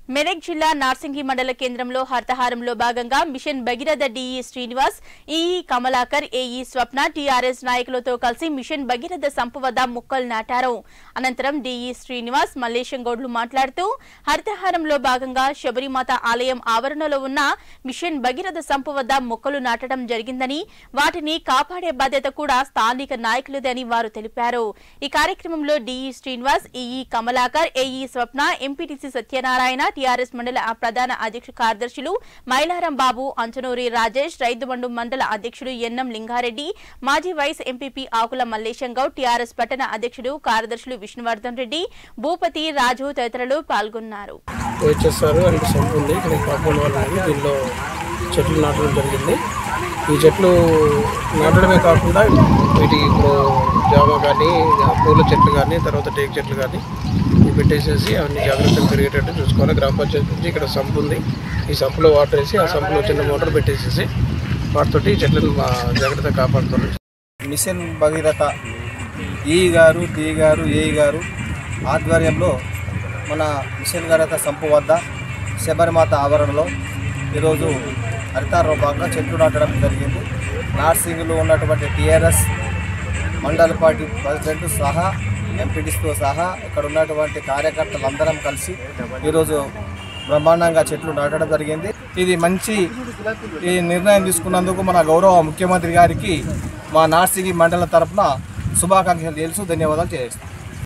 మెదక్ జిల్లా నార్సింగి మండల కేంద్రంలో హర్తహారంలో భాగంగా mission Bhagiratha DE Srinivas EE Kamalakar AE Swapna TRS నాయకులతో కలిసి మిషన్ భగీరథ సంపు వద్ద మొక్కలు నాటారు అనంతరం డిఈ శ్రీనివాస్ మల్లేశం గౌడ్లు మాట్లాడుతూ హరితహారంలో భాగంగా శబరిమాత ఆలయం ఆవరణలో ఉన్న మిషన్ భగీరథ సంపు వద్ద మొక్కలు నాటడం జరిగిందని వాటిని కాపాడే బాధ్యత కూడా స్థానిక నాయకులదని వారు తెలిపారు ఈ కార్యక్రమంలో DE Srinivas EE Kamalakar AE Swapna MPTC Satyanarayana TRS మండల ప్రధాన అధ్యక్ష కార్యదర్శులు మైలారం బాబు అంచనూరి రాజేష్ రైతుబండు మండల అధ్యక్షుడు ఎన్ఎం లింగారెడ్డి మాజీ vice MPP Akula Mallesham Goud TRS పట్టణ అధ్యక్షుడు కార్యదర్శులు విష్ణువర్ధన్ రెడ్డి భూపతి రాజు తదితరులు పాల్గొన్నారు వేచేస్తారు అండ్ సంపు ఉంది ఇక్కడ కాంపౌండ్ వాళ్ళు ఉంది దీనిలో చెట్లు నాటడం జరిగింది ఈ చెట్లు నాటడమే కాకుండా వీటికి ఇప్పుడు జామ కానీ పూల చెట్లు కానీ తర్వాత టేక్ చెట్లు కానీ ఇవి పెట్టేసేసి అవన్నీ జాగ్రత్తగా పెరిగేటట్టు చూసుకోవాలి గ్రామ పంచాయతీ నుంచి ఇక్కడ సంపు ఉంది ఈ సంపులో వాటర్ వేసి ఆ సంపులో చిన్న మోటార్ పెట్టేసేసి వాటితోటి ఈ చెట్లను మా జాగ్రత్తగా కాపాడుకోవాలి మిషన్ భగీరథ ఈ గారు డి గారు ఏ గారు ఆధ్వర్యంలో మన మిషన్ భగీరథ సంపు వద్ద శబరిమాత ఆవరణలో ఈరోజు హరితారంలో భాగంగా చెట్లు నాటడం జరిగింది నార్సింగ్లో ఉన్నటువంటి టీఆర్ఎస్ మండల పార్టీ ప్రెసిడెంట్ సహా ఎంపీటీస్తో సహా ఇక్కడ ఉన్నటువంటి కార్యకర్తలందరం కలిసి ఈరోజు బ్రహ్మాండంగా చెట్లు నాటడం జరిగింది ఇది మంచి ఈ నిర్ణయం తీసుకున్నందుకు మన గౌరవ ముఖ్యమంత్రి గారికి మా నార్సింగి మండలం తరపున శుభాకాంక్షలు తెలుసు ధన్యవాదాలు చేస్తాం